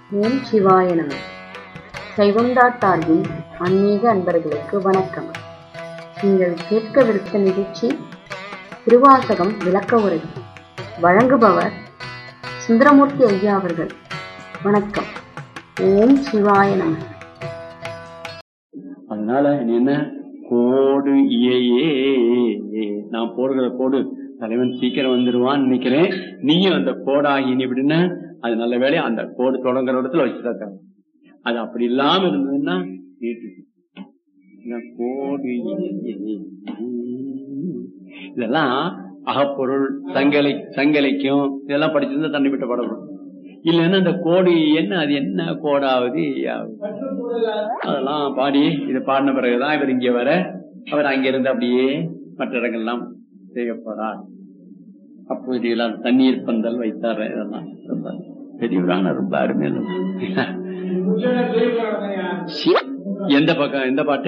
ஓம் சிவாய நம சைவம்டா சார்பில் ஆன்மீக அன்பர்களுக்கு வணக்கம் நீங்கள் கேட்கவிருக்க நிகழ்ச்சி திருவாசகம் விளக்க உரை வழங்குபவர் சுந்தரமூர்த்தி ஐயா அவர்கள் வணக்கம் ஓம் சிவாய நம அதனால நீ என்ன கோடு இயையே நான் போடுகிற கோடு தலைவன் சீக்கிரம் வந்துருவான்னு நினைக்கிறேன் நீயும் அந்த கோடாகி நீ எப்படின்னா அது நல்ல வேலையா அந்த கோடு தொடங்குற இடத்துல வச்சுதான் அது அப்படி இல்லாம இருந்ததுன்னா நீட்டு இந்த கோடு இயையே. இதெல்லாம் அகப்பொருள் சங்கலை சங்கலைக்கும் இதெல்லாம் படிச்சிருந்தா தண்ணி விட்ட படம் இல்லைன்னா அந்த கோடு என்ன அது என்ன கோடாவது யாவது அதெல்லாம் பாடி இதை பாடின பிறகுதான் இவர் இங்க வர அவர் அங்கிருந்து அப்படியே மற்ற இடங்கள்லாம் செய்ய போறார் அப்போது எல்லாம் தண்ணீர் பந்தல் வைத்தார் இதெல்லாம் ரொம்ப பெரியவரான ரொம்ப அருமையான சி- எந்த பக்கம் எந்த பாட்டு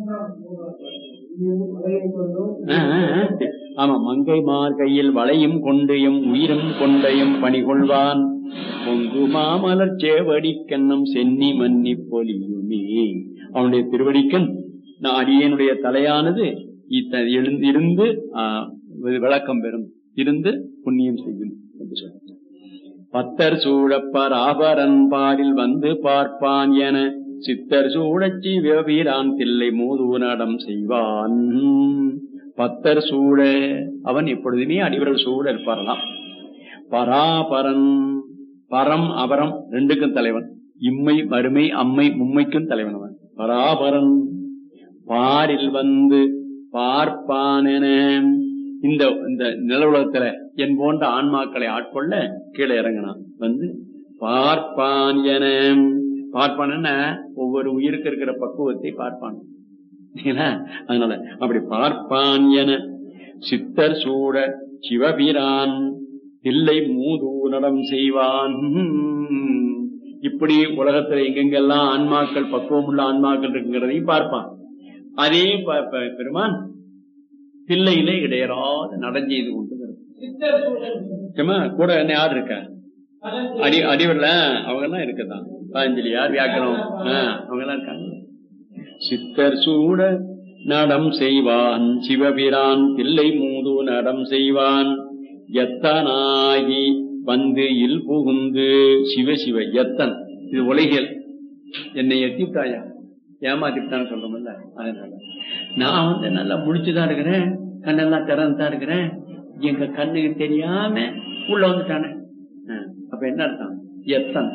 ஆ, ஆ, ஆ. ஆமா மங்கை மார் கையில் வளையும் கொண்டு எம் உயிரும் கொண்டையும் பணிகொள்வான் பொங்கு மாமலர் சேவடி கண்ணம் சென்னி மன்னி பொலியுமே அவனுடைய திருவடிக்கண் நான் அடியனுடைய தலையானது இத்த- எழுந்து இருந்து ஆ, வி- விளக்கம் பெறும் இருந்து புண்ணியம் செய்யும் என்று சொல்றார். பத்தர் சூழப்பர் ஆபரன் பாரில் வந்து பார்ப்பான் என சித்தர் சூழச்சி வீரான் தில்லை மூதூனடம் செய்வான் பத்தர் சூழ அவன் எப்பொழுதுமே அடிவர்கள் சூழ இருப்பாரலாம் பராபரன் பரம் அபரம் ரெண்டுக்கும் தலைவன் இம்மை மறுமை அம்மை மும்மைக்கும் தலைவன் அவன் பராபரன் பாரில் வந்து பார்ப்பானென இந்த இந்த நில உலகத்துல என் போன்ற ஆன்மாக்களை ஆட்கொள்ள கீழே இறங்கினான் வந்து பார்ப்பான் என பார்ப்பான் என்ன ஒவ்வொரு உயிருக்கு இருக்கிற பக்குவத்தை பார்ப்பான் சரிங்களா? அதனால அப்படி பார்ப்பான் என சித்தர் சூட சிவபிரான் இல்லை மூதூனடம் செய்வான் இப்படி உலகத்துல எங்கெங்கெல்லாம் ஆன்மாக்கள் பக்குவம் உள்ள ஆன்மாக்கள் இருக்குங்கிறதையும் பார்ப்பான் அதே ப- ப- பெருமான் தில்லையிலே இடையராது நடஞ்செய்து கொண்டு சும்மா கூட என்ன யார் இருக்கா அடி அடிவர்ல அவங்க எல்லாம் இருக்கதான் பாஞ்சலியார் வியாக்கரம் அவங்க எல்லாம் இருக்காங்க சித்தர் சூட நடம் செய்வான் சிவபிரான் தில்லை மூது நடம் செய்வான் எத்தனாகி வந்து இல் புகுந்து சிவ சிவ எத்தன் இது உலகியல் என்னை எத்திட்டாயா ஏமாத்திட்டான்னு சொல்றோம்ல அதனால நான் வந்து நல்லா முடிச்சுதான் இருக்கிறேன் கண்ணெல்லாம் திறந்துதான் இருக்கிறேன் எங்க கண்ணுக்கு தெரியாம உள்ள வந்துட்டானே ஆ, அப்ப என்ன அர்த்தம் எத்தன்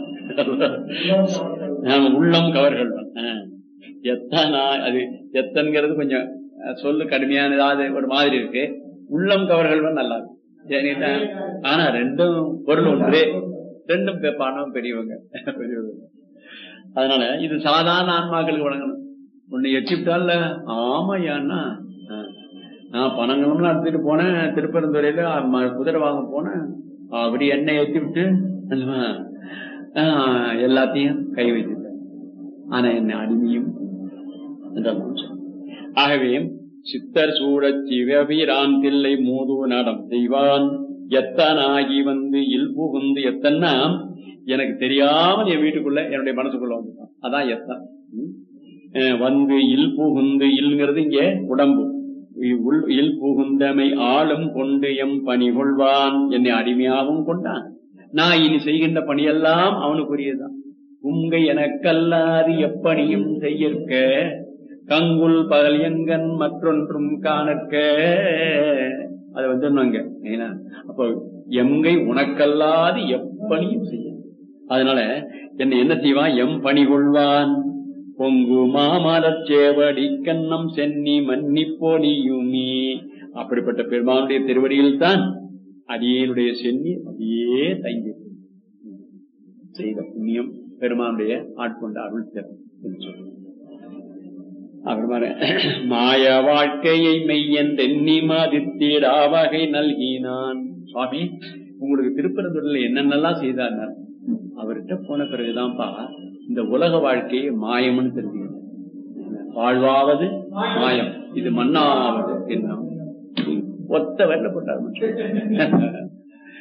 ஆமா, உள்ளம் கவர்கள் எத்தனா அது எத்தன்கிறது கொஞ்சம் அஹ், சொல்லு கடுமையானதாவது ஒரு மாதிரி இருக்கு உள்ளம் கவர்கள் நல்லா இருக்கு ஏன்னுட்டா, ஆனா ரெண்டும் பொருள் ஒன்று ரெண்டும் பெ- பணம் பெரியவங்க பெரியவங்க அதனால இது சாதாரண ஆன்மாக்களுக்கு வழங்கணும் ஒண்ணு எச்சிட்டால ஆமாயான்னா நான் பணங்கள்லாம் எடுத்துட்டு போனேன் திருப்பரந்துறையில ம- குதிரை வாங்க போனேன் அப்படி எண்ணெய் ஏத்தி விட்டு ஆஹ், எல்லாத்தையும் கை வச்சுட்டேன் ஆனா என்ன அடிமையும் என்றார் மனுஷன். ஆகவே சித்தர் சூழச் சிவபிரான் தில்லை மூது நடம் செய்வான் எத்தனாகி வந்து இல் புகுந்து எத்தன்னா எனக்கு தெரியாமல் என் வீட்டுக்குள்ள என்னுடைய மனசுக்குள்ள வந்துட்டான் அதான் எத்தன் ம். அஹ் வந்து இல் புகுந்து இல்ங்கிறது இங்க உடம்பு இ- உள் இல் புகுந்தமை ஆளும் கொண்டு எம் பணி கொள்வான் என்னை அடிமையாகவும் கொண்டான் நான் இனி செய்கின்ற பணியெல்லாம் அவனுக்குரியதுதான் உங்கை எனக்கல்லாது எப்பணியும் செய்யற்க கங்குல் பகல் எங்கன் மற்றொன்றும் காணற்க அது வந்துருந்தாங்க அப்போ எங்கை உனக்கல்லாது எப்பணியும் செய்ய அதனால என்னை என்ன செய்வான் எம் பணி கொள்வான் பொங்கு மாமலர் சேவடி கண்ணம் சென்னி மன்னி பொலியுமி அப்படிப்பட்ட பெருமானுடைய திருவடியில் தான் அடியனுடைய சென்னி அப்படியே தங்கி செய்த புண்ணியம் பெருமானுடைய ஆட்கொண்ட அருள் திறம் என்று சொல்லுவோம். அப்புறமா மாய வாழ்க்கையை மெய்யன் தென்னி மாதித்தீடா வகை நல்கினான் சுவாமி உங்களுக்கு திருப்பரந்துள்ள என்னென்னலாம் செய்தார் அவர்கிட்ட போன பிறகுதான்ப்பா இந்த உலக வாழ்க்கையை மாயம்னு தெரிஞ்சுக்கணும் வாழ்வாவது மாயம் இது மண்ணாவது என்ன ஒத்த வரல போட்டார்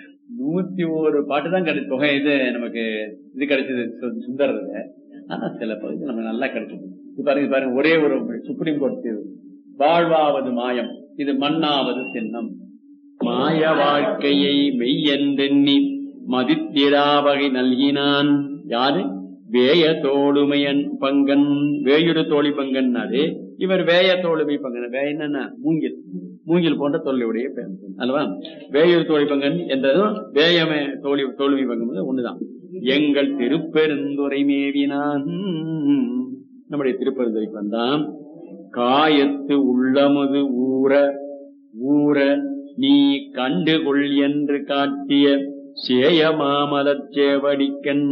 நூத்தி ஒரு பாட்டு தான் கிடைச்ச தொகை இது நமக்கு இது கிடைச்சது சு- சுந்தரது ஆனா சில பகுதி நமக்கு நல்லா கிடைச்சது இது பாருங்க பாருங்க ஒரே ஒரு சுப்ரீம் கோர்ட் தீர்வு வாழ்வாவது மாயம் இது மண்ணாவது சின்னம் மாய வாழ்க்கையை மெய்யென்றெண்ணி மதித்திராவகை நல்கினான் யாரு வேய தோளுமையன் பங்கன் வேயுறு தோழி பங்கன்னாரு இவர் வேய தோளுமை பங்கன் வேய என்னன்னா மூங்கில் மூங்கில் போன்ற தொல்லையுடைய பெண் அல்லவா வேயுறு தோழி பங்கன் என்றதும் வேயமே தோழி தோல்வி பங்கன் ஒண்ணுதான் எங்கள் திருப்பெருந்துரை மேவினான் நம்முடைய திருப்பெருந்துரைக்கு வந்தான் காயத்து உள்ளமது ஊற ஊற நீ கண்டுகொள் என்று காட்டிய சேய மாமலச் சேவடிக்கன்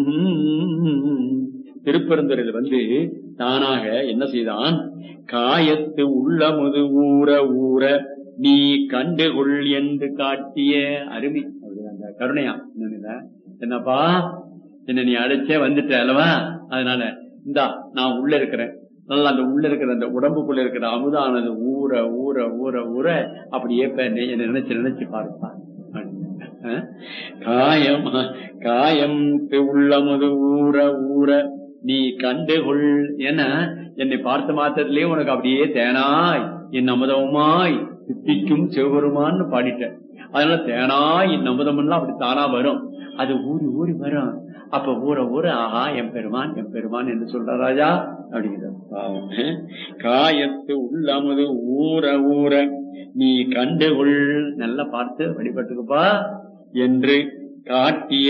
திருப்பெருந்துறையில் வந்து தானாக என்ன செய்தான் காயத்து உள்ளமுது ஊற ஊற நீ கண்டுகொள் என்று காட்டிய அருமை அப்படி அந்த கருணையா என்னன்னு என்னப்பா என்ன நீ அழைச்சே வந்துட்ட அல்லவா அதனால இந்தா நான் உள்ள இருக்கிறேன் நல்லா அந்த உள்ள இருக்கிற அந்த உடம்புக்குள்ள இருக்கிற அமுதானது ஊற ஊற ஊற ஊற அப்படியே இப்ப என்னை என்னை நினைச்சு நினைச்சு பாருப்பா அஹ்? காயம் காயம் உள்ளமுது ஊற ஊற நீ கண்டுகொள் ஏன்னா என்னை பார்த்த மாத்திரத்திலேயே உனக்கு அப்படியே தேனாய் என் அமுதவுமாய் சித்திக்கும் சிவபெருமான்னு பாடிட்டேன் அதனால தேனாய் என் அமுதம்லாம் அப்படி தானா வரும் அது ஊறி ஊறி வரும் அப்ப ஊற ஊற ஆஹா என் பெருமான் என் பெருமான் என்று சொல்ற ராஜா அப்படிங்கிறார் பாவம். காயத்து உள்ளமது ஊற ஊற நீ கண்டுகொள் நல்லா பார்த்து வழிபட்டுக்குப்பா என்று காட்டிய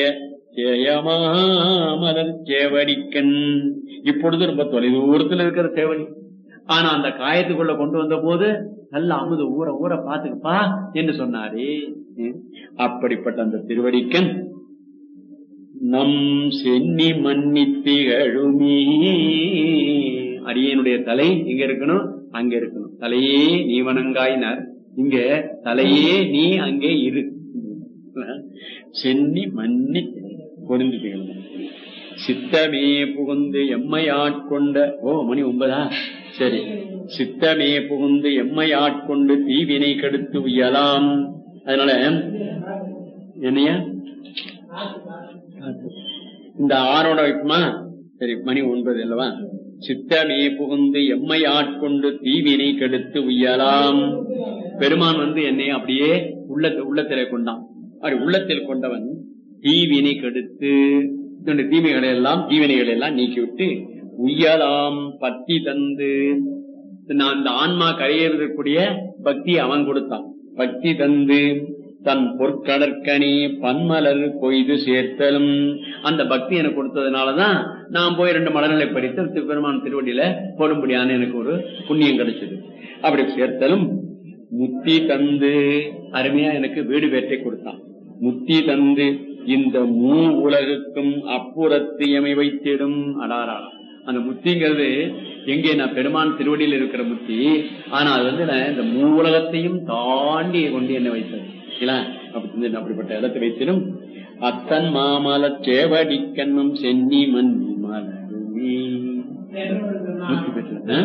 ஜெயமாமலர் சேவடிக்கன் இப்பொழுது ரொம்ப தொலைதூரத்தில் இருக்கிற சேவடி ஆனா அந்த காயத்துக்குள்ள கொண்டு வந்த போது நல்ல அமுது ஊற ஊற பாத்துக்கப்பா என்று சொன்னாரே ம். அப்படிப்பட்ட அந்த திருவடிக்கன் நம் சென்னி மன்னி திகழுமே அடியனுடைய தலை இங்க இருக்கணும் அங்க இருக்கணும் தலையே நீ வணங்காயினார் இங்க தலையே நீ அங்கே இரு சென்னி மன்னி பொருந்து திகழும் சித்தமே புகுந்து எம்மை ஆட்கொண்ட ஓ மணி ஒன்பதா சரி சித்தமே புகுந்து எம்மை ஆட்கொண்டு தீவினை கெடுத்து உயலாம் அதனால என்னையா இந்த ஆறோட வைக்குமா சரி மணி ஒன்பது அல்லவா சித்தமே புகுந்து எம்மை ஆட்கொண்டு தீவினை கெடுத்து உய்யலாம் பெருமான் வந்து என்னை அப்படியே உள்ள உள்ளத்திலே கொண்டான் அப்படி உள்ளத்தில் கொண்டவன் தீவினை கெடுத்து இதனுடைய தீமைகளை எல்லாம் தீவினைகளை எல்லாம் நீக்கிவிட்டு உய்யலாம் பத்தி தந்து நான் இந்த ஆன்மா கரையேறக்கூடிய பக்தி அவன் கொடுத்தான் பக்தி தந்து தன் பொற்கடற்கனி பன்மலர் கொய்து சேர்த்தலும் அந்த பக்தி எனக்கு கொடுத்ததுனாலதான் நான் போய் ரெண்டு மலர்களை பறித்து திரு- பெருமான் திருவடியில போடும்படியான எனக்கு ஒரு புண்ணியம் கிடைச்சது அப்படி சேர்த்தலும் முத்தி தந்து அருமையா எனக்கு வீடு வேட்டை கொடுத்தான் முத்தி தந்து இந்த மூ உலகுக்கும் அப்புறத்து எமை வைத்திடும் அடாரா அந்த முத்திங்கிறது எங்கே நான் பெருமான் திருவடியில் இருக்கிற முத்தி ஆனா அது வந்து நான் இந்த மூ உலகத்தையும் தாண்டி கொண்டு என்ன வைத்தது இல்ல அப்படி வந்து அப்படிப்பட்ட இடத்தை வைத்திடும் அத்தன் மாமல சேவடிக்கண்ணும் சென்னி மன்னி மலருமே முத்தி பெற்றது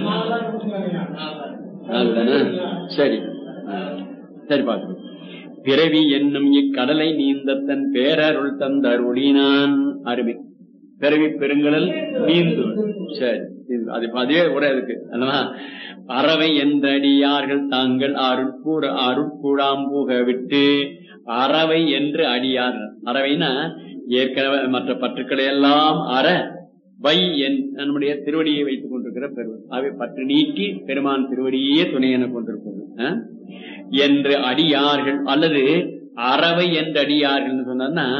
ஆ? அதுதானே சரி ஆ. சரி பாத்து பிறவி என்னும் இக்கடலை நீந்த தன் பேரருள் தந்தருளினான் அருமை பிறவி பெருங்கடல் நீந்து சரி இது- அது அதே உரை இருக்கு அல்லவா அறவை என்றடியார்கள் தாங்கள் அருட்கூற அருட்கூழாம்புக விட்டு அறவை என்று அடியார்கள் அறவைனா ஏற்கனவே மற்ற பற்றுக்களை எல்லாம் அற வை என் நம்முடைய திருவடியை வைத்துக் கொண்டிருக்கிற பெருவன் அவை பற்று நீக்கி பெருமான் திருவடியே துணை என கொண்டிருப்பது ஆ? என்று அடியார்கள் அல்லது அறவை என்று அடியார்கள் சொன்னா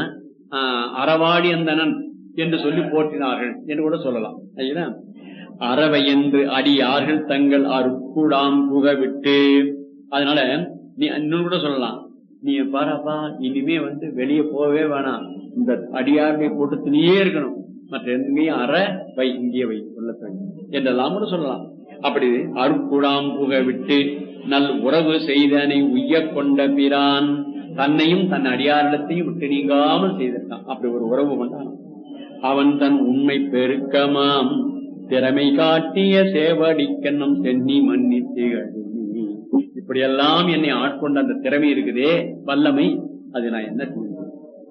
அறவாடி அந்தனன் என்று சொல்லி போற்றினார்கள் என்று கூட சொல்லலாம் சரிங்களா? அறவை என்று அடியார்கள் தங்கள் அருட்கூடாம் புக விட்டு அதனால நீ இன்னொன்னு கூட சொல்லலாம் நீ பாராப்பா இனிமே வந்து வெளியே போகவே வேணாம் இந்த அடியாருடைய கூட்டத்திலேயே இருக்கணும் மற்ற எங்கேயும் அற வை இங்கே வை சொல்ல என்றெல்லாம் கூட சொல்லலாம் அப்படி அருட்கூடாம் புக விட்டு நல் உறவு செய்தனை உய்ய கொண்ட பிரான் தன்னையும் தன் அடியாரிடத்தையும் விட்டு நீங்காமல் செய்திருக்கான் அப்படி ஒரு உறவு கொண்டான் அவன் தன் உண்மை பெருக்கமாம் திறமை காட்டிய சேவடிக்கன்னும் சென்னி மன்னி திகழுமி இப்படியெல்லாம் என்னை ஆட்கொண்ட அந்த திறமை இருக்குதே வல்லமை அது நான் என்ன செய்வேன்? இப்படி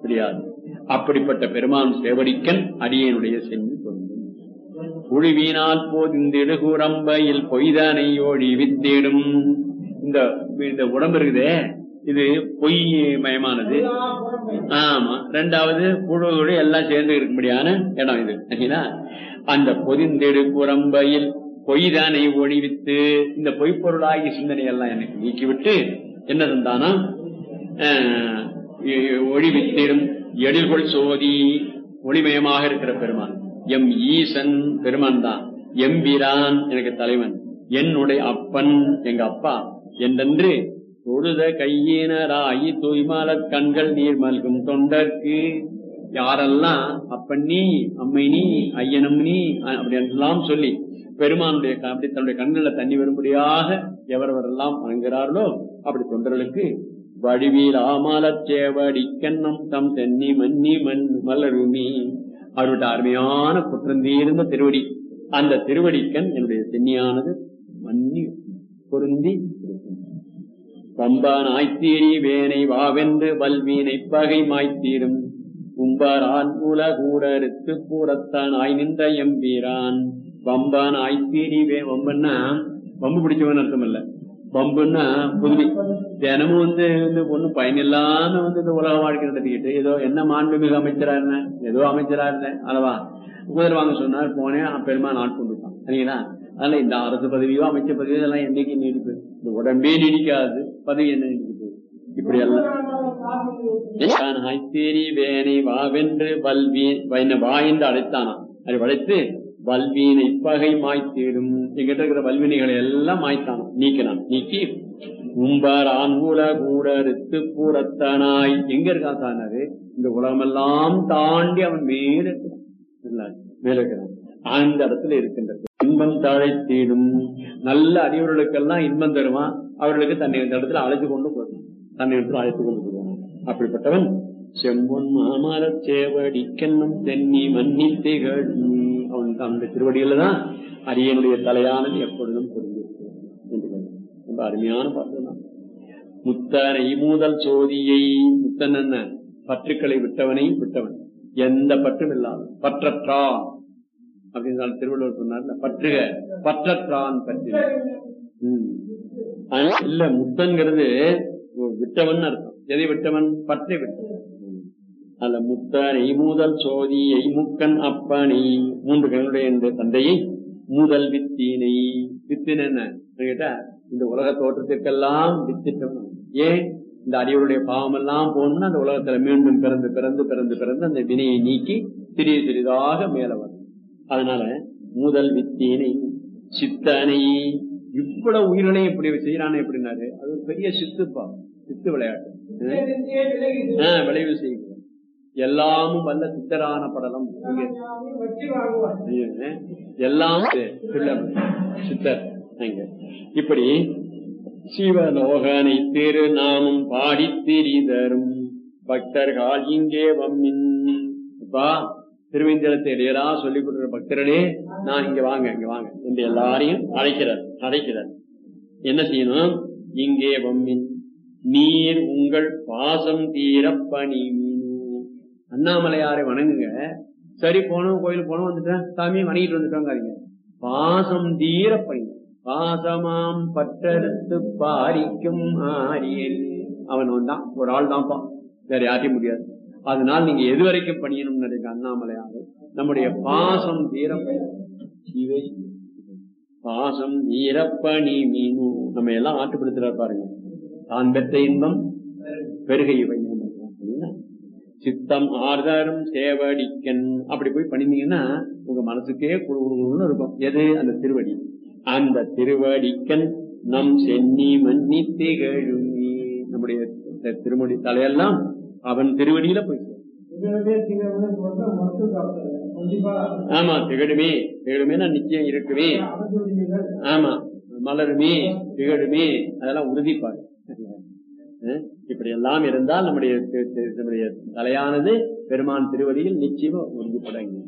தெரியாது அப்படிப்பட்ட பெருமான் சேவடிக்கன் அடியனுடைய சென்று கொண்டு உழிவினால் போதிந்திடு குரம்பையில் பொய்தானை ஓடி வித்திடும் இந்த இந்த உடம்பு இருக்குதே இது பொய் மயமானது ஆமா ரெண்டாவது புழுவோடு எல்லாம் சேர்ந்து இருக்கும்படியான இடம் இது சரிங்களா அந்த பொதிந்திடு குரம்பையில் பொய்தானை ஒழிவித்து இந்த பொய்ப்பொருளாகிய சிந்தனை எல்லாம் எனக்கு நீக்கிவிட்டு என்ன தந்தானா ஆஹ், ஒழிவித்திடும் எழில்கொள் சோதி ஒளிமயமாக இருக்கிற பெருமான் எம் ஈசன் பெருமான் தான் எம்பிரான் எனக்கு தலைவன் என்னுடைய அப்பன் எங்க அப்பா என்றென்று தொழுத கையினராயி தூய்மாலக் கண்கள் நீர் மல்கும் தொண்டர்க்கு யாரெல்லாம் அப்பன் நீ அம்மை நீ ஐயனம் நீ அப்படி எல்லாம் சொல்லி பெருமானுடைய க- அப்படி தன்னுடைய கண்களில் தண்ணி வரும்படியாக எவரவரெல்லாம் வணங்குகிறார்களோ அப்படி தொண்டர்களுக்கு வடிவில் ஆமாலச் சேவடி கண்ணம் தம் தென்னி மன்னி மண் மலருமி அவருடைய அருமையான குற்றந்தீர்ந்த திருவடி அந்த திருவடிக்கண் என்னுடைய சென்னியானது மன்னி பொருந்தி இருக்கும். பம்பான் ஆய்த்தீரி வேனை வாவென்று வல்வீனை பகை மாய்த்தீரும் கும்பரான் உலகூடறுத்து பூரத்தான் ஆய் நின்ற எம்பீரான் வம்பான் ஆய்த்தீரி வே வம்பன்னா வம்பு பிடிச்சவன் அர்த்தம் இல்ல வம்புன்னா புதுமை தினமும் வந்து வந்து ஒண்ணும் பயனில்லாம வந்து இந்த உலக வாழ்க்கை நடத்திக்கிட்டு ஏதோ என்ன மாண்புமிகு அமைச்சரா இருந்தேன் ஏதோ அமைச்சரா இருந்தேன் அல்லவா குதிரை வாங்க சொன்னார் போனேன் பெருமான் ஆட்கொண்டு விட்டான் சரிங்களா அதனால இந்த அரசு பதவியோ அமைச்சர் பதவியோ இதெல்லாம் என்னைக்கு நீடிப்பு இந்த உடம்பே நீடிக்காது பதவி என்ன நீடிப்பு இப்படி எல்லாம் ஐத்தேரி வேனை வாவென்று வல்வீன் வைன வா என்று அழைத்தானாம் அதை வளைத்து வல்வீனை பகை மாய்த்தேடும் எங்கிட்ட இருக்கிற வல்வினைகளை எல்லாம் மாய்த்தானாம் நீக்கினான் நீக்கி உம்பர் ஆண்குல கூடறுத்து கூடத்தானாய் எங்க இருக்கான் சானாரு இந்த உலகமெல்லாம் தாண்டி அவன் மேல இருக்கிறான் இல்ல, மேல இருக்கிறான் அந்த இடத்துல இருக்கின்றது இன்பம் தழைத்தீடும் நல்ல அடியவர்களுக்கெல்லாம் இன்பம் தருவான் அவர்களுக்கு தன்னை இந்த இடத்துல அழைத்து கொண்டு போடுவான் தன்னை இடத்துல அழைத்து கொண்டு போடுவான் அப்படிப்பட்டவன் செம்பொன் மாமரச் சேவடி கென்னும் தென்னி மன்னி திகழும் அவன் அந்த திருவடியில தான் அரியனுடைய தலையானது எப்பொழுதும் புரிஞ்சிருக்கிறது என்று கேட்டான். ரொம்ப அருமையான பாட்டு தான் முத்தனை மூதல் சோதியை முத்தன் என்ன பற்றுக்களை விட்டவனை விட்டவன் எந்த பற்றும் இல்லாத பற்றற்றான் அப்படின்னு திருவள்ளுவர் சொன்னார்ல பற்றுக பற்றற்றான் பற்றி இல்ல முத்தன்கிறது விட்டவன் அர்த்தம் எதை விட்டவன் பற்றை விட்டவன் அல்ல முத்தனை மூதல் சோதியை முக்கன் அப்பனை மூன்று கண்ணுடைய இந்த தந்தையை முதல் வித்தினை வித்தின் என்ன கேட்டா இந்த உலக தோற்றத்திற்கெல்லாம் வித்திட்டவன் ஏன் இந்த அடியவருடைய பாவம் எல்லாம் போகணும்னா அந்த உலகத்துல மீண்டும் பிறந்து பிறந்து பிறந்து பிறந்து அந்த வினையை நீக்கி சிறிய சிறிதாக மேல வரும் அதனால முதல் வித்தினை சித்தனை இவ்வளவு உயிரினை இப்படி செய்யறானே எப்படின்னாரு அது ஒரு பெரிய சித்துப்பா சித்து விளையாட்டு ஆஹ் விளைவு செய்கிறோம் எல்லாமும் வல்ல சித்தரான படலம் இங்க ஐயோ, எல்லாம் சித்தர் சித்தர் அங்க இப்படி சிவலோகனை திருநாமம் பாடி திரிதரும் பக்தர்கள் இங்கே வம்மின் அப்பா திருவேந்திரத்தை இடையரா சொல்லிக் கொடுக்கிற பக்தர்களே நான் இங்க வாங்க இங்க வாங்க என்று எல்லாரையும் அழைக்கிறார் அழைக்கிறார் என்ன செய்யணும் இங்கே வம்மின் நீர் உங்கள் பாசம் தீர பணி அண்ணாமலையாரை வணங்குங்க சரி போனோம் கோயிலுக்கு போனோம் வந்துட்டேன் சாமி வணங்கிட்டு வந்துட்டோங்காதீங்க பாசம் தீர பணி பாசமாம் பட்டெடுத்து பாரிக்கும் ஆரியன் அவன் வந்தான் ஒரு ஆள் தான்ப்பா வேற யாரையும் முடியாது அதனால் நீங்க எது வரைக்கும் பணியணும் நினைக்க அண்ணாமலையாரை நம்முடைய பாசம் தீர பணி சிவை பாசம் ஈரப்பணி மீனு நம்ம எல்லாம் ஆட்டுப்படுத்துறாரு பாருங்க தான் பெற்ற இன்பம் பெருகை வையம் அப்படின்னா சித்தம் ஆர்தாரும் சேவடிக்கன் அப்படி போய் பண்ணினீங்கன்னா உங்க மனசுக்கே குழுன்னு இருக்கும் எது அந்த திருவடி அந்த திருவடிக்கன் நம் சென்னி மன்னி திகழுமி நம்முடைய த- திருமுடி தலையெல்லாம் அவன் திருவடியில போய் சேரும். ஆமா திகழுமே திகழுமே நான் நிச்சயம் இருக்குமே ஆமா மலருமே திகழுமே அதெல்லாம் உறுதிப்பாடு அஹ் இப்படி எல்லாம் இருந்தால் நம்முடைய தி- தி- நம்முடைய தலையானது பெருமான் திருவடியில் நிச்சயமா உறுதிப்பட